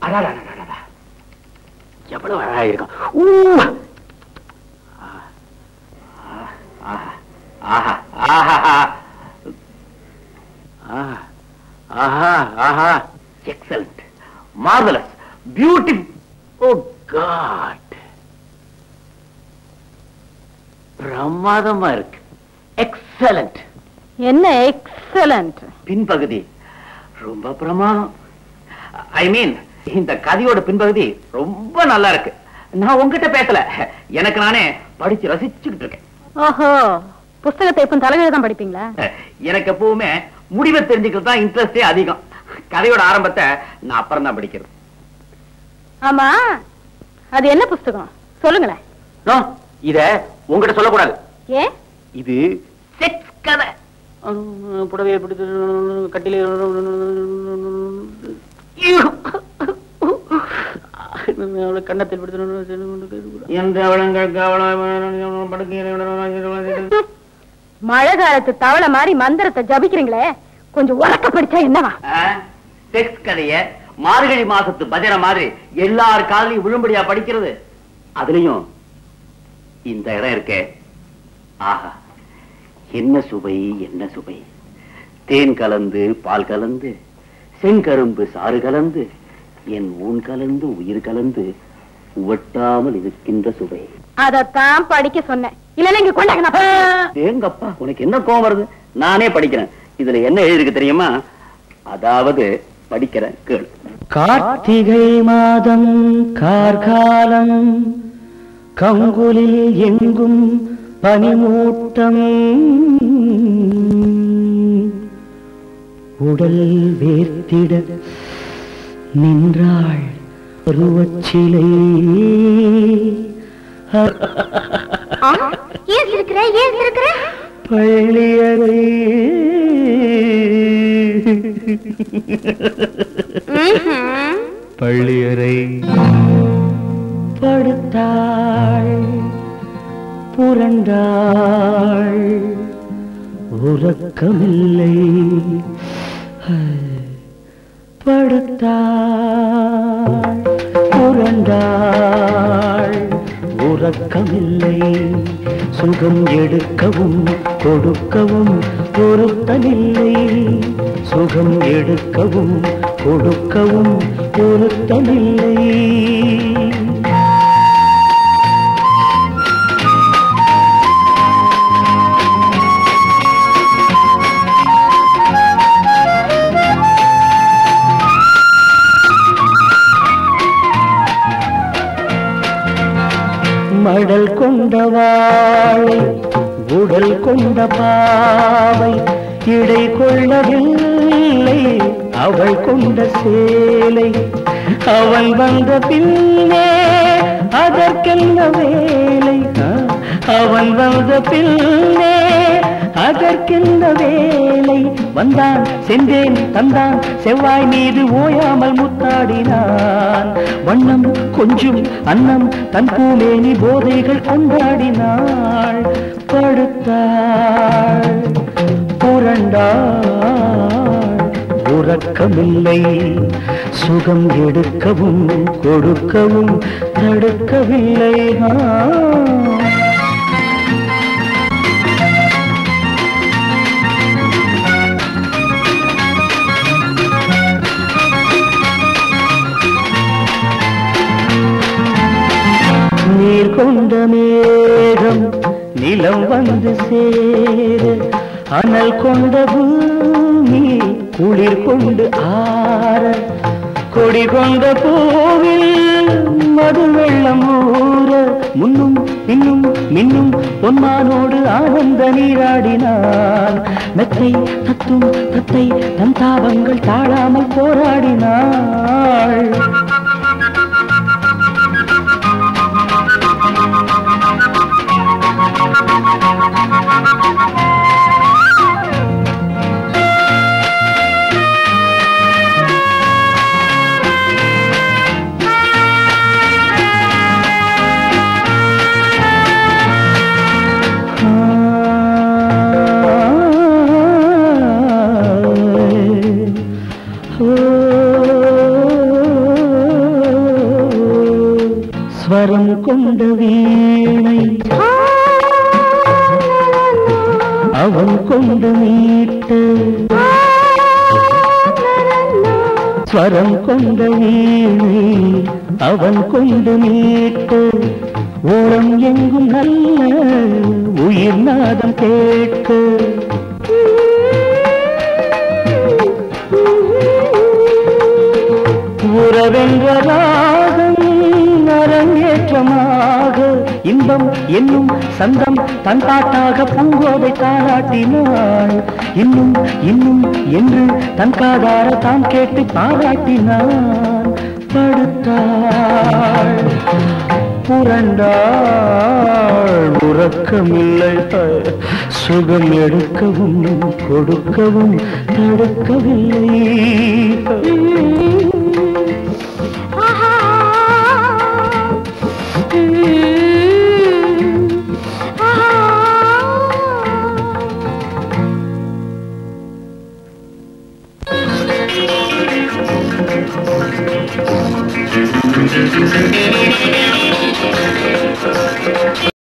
அடாடாடாடாடா. எவ்வளவு அழகா இருக்கும் ஊ! ஆஹா, ஆஹா, ஆஹா, ஆஹா, ஆஹா, ஆஹா, excellent marvellous beauty oh god பிரமாதமா இருக்கு எக்ஸலண்ட் என்ன எக்ஸலண்ட் பின்பகுதி ரொம்ப பிரமாதம் ஐ மீன் இந்த கதையோட பின்பகுதி ரொம்ப நல்லா இருக்கு நான் உங்ககிட்ட பேசல எனக்கு நானே படிச்சு ரசிச்சுக்கிட்டு இருக்கேன் ஓஹோ புஸ்தகத்தை எப்போ தலைகீழ தான் படிப்பீங்களா எனக்கு எப்பவுமே முடிவை தெரிஞ்சுக்கிறது தான் இன்ட்ரெஸ்டே அதிகம் கதையோட ஆரம்பத்தை நான் அப்புறம் தான் படிக்கிறது ஆமா அது என்ன புஸ்தகம் சொல்லுங்களேன் நோ, இத உங்ககிட்ட சொல்லக்கூடாது ஏன் இது செக்ஸ் கதை புடவையை பிடித்து கட்டிலே அவளை கண்ணத்தில் பிடித்து எந்த அவளங்கள் மழை காலத்து தவளை மாதிரி மந்திரத்தை ஜபிக்கிறீங்களே கொஞ்சம் உறக்க படிச்சா என்னவா செக்ஸ் கதைய மார்கழி மாசத்து பஜனை மாதிரி எல்லார் காலையும் விழும்படியா படிக்கிறது அதுலயும் இந்த இடம் இருக்கே ஆஹா என்ன சுவை என்ன சுவை தேன் கலந்து பால் கலந்து செங்கரும்பு சாறு கலந்து என் ஊன் கலந்து உயிர் கலந்து உவட்டாமல் இருக்கின்ற சுவை அதத்தான் படிக்க சொன்னேன் இல்லன்னா இங்க கொண்டாங்க நான் படிக்கிறேன். ஏங்கப்பா உனக்கு என்ன கோவம் வருது நானே படிக்கிறேன் இதுல என்ன எழுதிருக்கு தெரியுமா அதாவது படிக்கிறேன் கேளு கார்த்திகை மாதம் கார்காலம் கங்குலில் எங்கும் பனிமூட்டம் உடல் வேர்த்திட நின்றாள் பருவச்சிலை ஆ, ஏன் இருக்கிற ஏன் இருக்கிற பள்ளியறை பள்ளியறை படுத்தாள் புரண்டாள் உறக்கமில்லை படுத்தாள் புரண்டாள் உறக்கமில்லை சுகம் எடுக்கவும் கொடுக்கவும் பொருத்தமில்லை சுகம் எடுக்கவும் கொடுக்கவும் பொருத்தமில்லை மடல் கொண்ட வாழை உடல் கொண்ட பாவை இடை கொள்ளவில்லை அவள் கொண்ட சேலை அவன் வந்த பின்னே அதற்கென்ன வேலை ஆ, அவன் வந்த பின்னே அதற்கென்ன வேலை வந்தான் சென்றேன் தந்தான் செவ்வாய் மீது ஓயாமல் முத்தாடினான் வண்ணம் கொஞ்சம் அன்னம் தன் பூமேனி போதைகள் கொண்டாடினாள் படுத்தாள் புரண்டாள் உறக்கமில்லை சுகம் எடுக்கவும் கொடுக்கவும் தடுக்கவில்லை ஆ. நீர் கொண்ட மேகம் நிலம் வந்து சேர அனல் கொண்ட பூமி குளிர் கொண்டு ஆற கொடி கொண்ட பூவில் மது வெள்ளம் ஊற முன்னும் பின்னும் மின்னும் பொன்மானோடு ஆனந்த நீராடினான் மெத்தை தத்தும் தத்தை தன் தாபங்கள் தாழாமல் போராடினாள் ஓ ஸ்வரம் கொண்ட வீணை அவன் கொண்டு மீட்டு ஸ்வரம் கொண்ட வீணை அவன் கொண்டு மீட்டு ஓரம் எங்கும் நல்ல உயிர் நாதம் கேட்க உறவென்ற ராகம் அரங்கேற்றமாக இன்பம் என்னும் சந்தம் தன் பாட்டாக பூங்கோதை தாராட்டினாள் இன்னும் இன்னும் என்று தன் காதார தான் கேட்டு பாராட்டினான் படுத்தாள் புரண்டாள் உறக்கமில்லை சுகம் எடுக்கவும் கொடுக்கவும் தடுக்கவில்லை ஆஹா